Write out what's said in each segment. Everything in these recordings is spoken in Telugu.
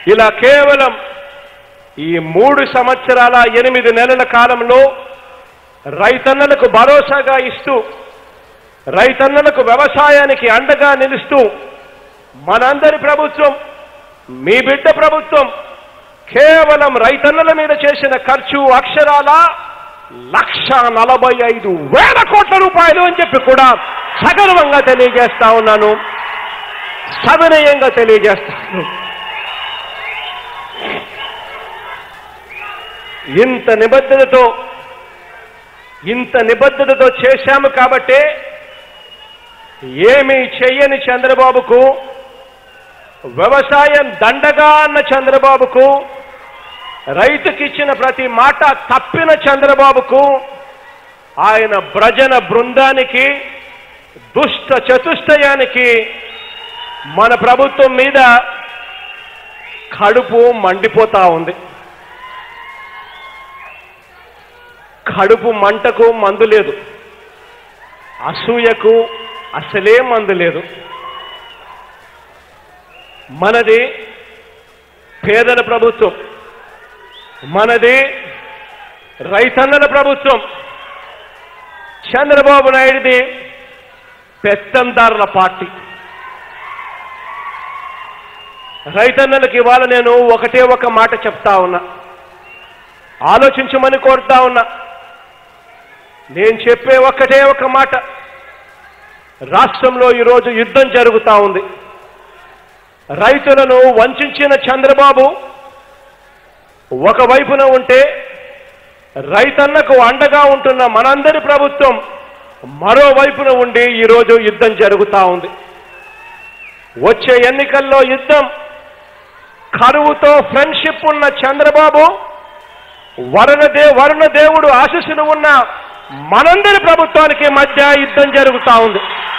ఇలా కేవలం ఈ మూడు సంవత్సరాల ఎనిమిది నెలల కాలంలో రైతన్నలకు భరోసాగా ఇస్తూ రైతన్నలకు వ్యవసాయానికి అండగా నిలుస్తూ మనందరి ప్రభుత్వం మీ బిడ్డ ప్రభుత్వం కేవలం రైతన్నల మీద చేసిన ఖర్చు అక్షరాల లక్ష నలభై ఐదు వేల కోట్ల రూపాయలు అని చెప్పి కూడా సగర్వంగా తెలియజేస్తా ఉన్నాను సవినయంగా తెలియజేస్తాను ఇంత నిబద్ధతతో ఇంత నిబద్ధతతో చేశాము కాబట్టే ఏమీ చెయ్యని చంద్రబాబుకు వ్యవసాయం దండగా అన్న చంద్రబాబుకు రైతుకిచ్చిన ప్రతి మాట తప్పిన చంద్రబాబుకు ఆయన బ్రజన బృందానికి దుష్ట చతుష్టయానికి మన ప్రభుత్వం మీద కడుపు మండిపోతా ఉంది కడుపు మంటకు మందు లేదు అసూయకు అసలే మందు లేదు మనది పేదల ప్రభుత్వం మనది రైతన్నల ప్రభుత్వం చంద్రబాబు నాయుడిది పెత్తందారుల పార్టీ రైతన్నలకు ఇవాళ నేను ఒకటే ఒక మాట చెప్తా ఉన్నా ఆలోచించమని కోరుతా ఉన్నా నేను చెప్పే ఒక్కటే ఒక మాట రాష్ట్రంలో ఈరోజు యుద్ధం జరుగుతా ఉంది రైతులను వంచిన చంద్రబాబు ఒకవైపున ఉంటే రైతన్నకు అండగా ఉంటున్న మనందరి ప్రభుత్వం మరోవైపున ఉండి ఈరోజు యుద్ధం జరుగుతా ఉంది వచ్చే ఎన్నికల్లో యుద్ధం కరువుతో ఫ్రెండ్షిప్ ఉన్న చంద్రబాబు వరుణదే వరుణ దేవుడు ఆశీస్సులు ఉన్న మనందరి ప్రభుత్వానికి మధ్య యుద్ధం జరుగుతా ఉంది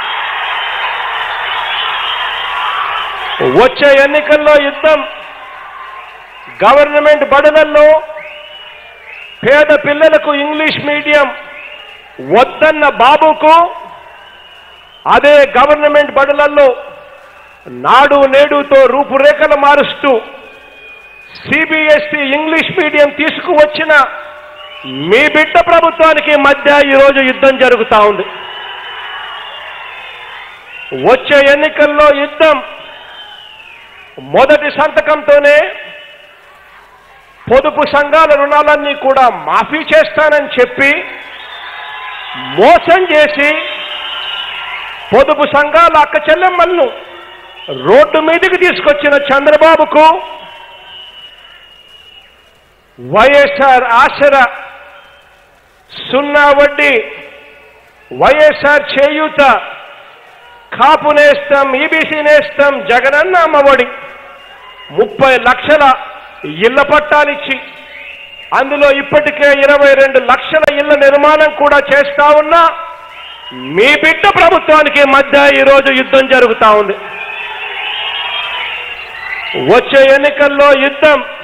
వచ్చే ఎన్నికల్లో యుద్ధం గవర్నమెంట్ బడులలో పేద పిల్లలకు ఇంగ్లీష్ మీడియం వద్దన్న బాబుకు అదే గవర్నమెంట్ బడులలో నాడు నేడుతో రూపురేఖలు మారుస్తూ సిబిఎస్ఈ ఇంగ్లీష్ మీడియం తీసుకువచ్చిన మీ బిడ్డ ప్రభుత్వానికి మధ్య ఈరోజు యుద్ధం జరుగుతా ఉంది వచ్చే ఎన్నికల్లో యుద్ధం మొదటి సంతకంతోనే పొదుపు సంఘాల రుణాలన్నీ కూడా మాఫీ చేస్తానని చెప్పి మోసం చేసి పొదుపు సంఘాల అక్క చెల్లెమ్మలను రోడ్డు మీదకి తీసుకొచ్చిన చంద్రబాబుకు వైఎస్ఆర్ ఆసర సున్నా వడ్డీ వైఎస్ఆర్ చేయూత కాపు నేస్తం ఈబీసీ నేస్తం జగనన్న అమ్మఒడి ముప్పై లక్షల ఇళ్ల పట్టాలిచ్చి అందులో ఇప్పటికే ఇరవై రెండు లక్షల ఇళ్ల నిర్మాణం కూడా చేస్తా ఉన్నా మీ బిడ్డ ప్రభుత్వానికి మధ్య ఈరోజు యుద్ధం జరుగుతా ఉంది వచ్చే ఎన్నికల్లో యుద్ధం